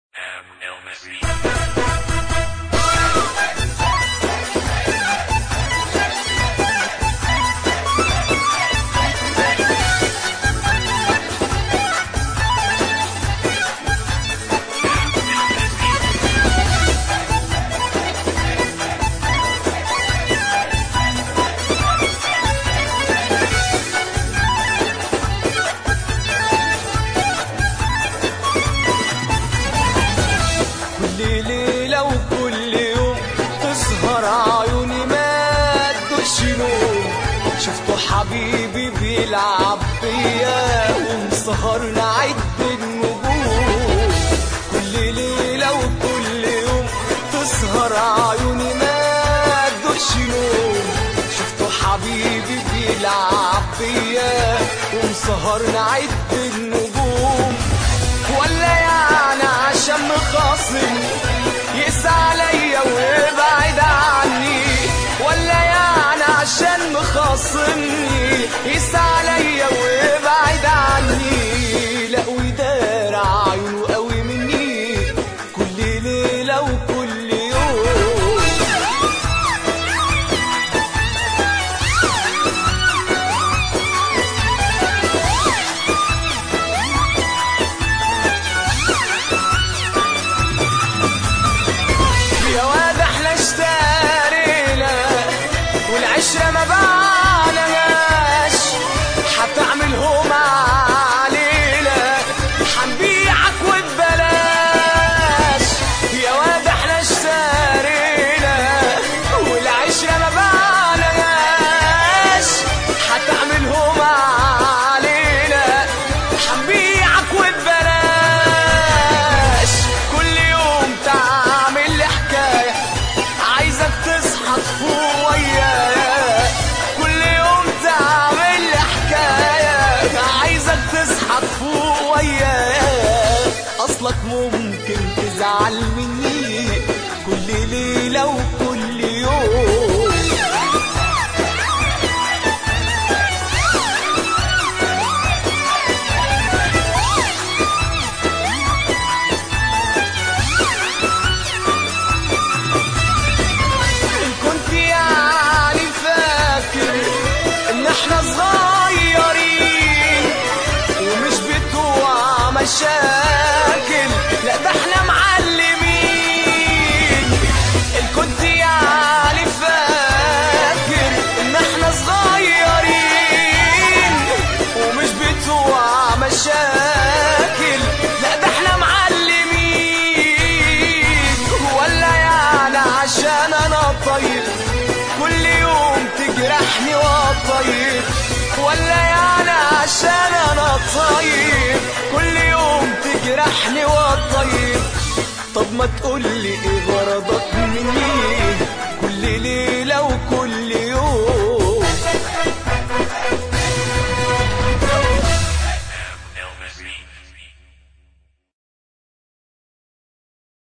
كل ليلة وكل يوم تسهر عيوني ما تدوش نوم شفته حبيبي بيلعب بيا ومسهرنا عد النجوم كل ليلة وكل يوم تسهر عيوني ما تدوش نوم شفته حبيبي بيلعب بيا ومسهرنا عد النجوم ولا يعني عشان مخاصم يقسى عليا ويبعد عني ولا يعني عشان مخاصمني يقسى عليا ويبعد عني لا ويدار عيونه قوي مني كل ليلة وكل يوم يا واد احنا اشترينا والعشرة ما بعناش هتعملهم علينا هنبيعك وببلاش يا واد احنا اشترينا والعشرة ما بعناش هتعملهم علينا هنبيعك وببلاش كل يوم تعمل لي حكاية عايزك تصحى تفوق ويايا كل يوم تعمل لي حكاية عايزك تصحى تفوق ويايا أصلك ممكن تزعل مني كل ليلة وكل يوم إن كنت يعني فاكر ان احنا صغيرين ومش بتوع مشاكل لا ده احنا معلمين إن كنت يعني فاكر ان احنا صغيرين ومش بتوع مشاكل لا ده احنا معلمين ولا يعني عشان انا طيب كل يوم تجرحني وطيب ولا يعني عشان انا طيب كل يوم تجرحني وطيب طب ما تقولي ايه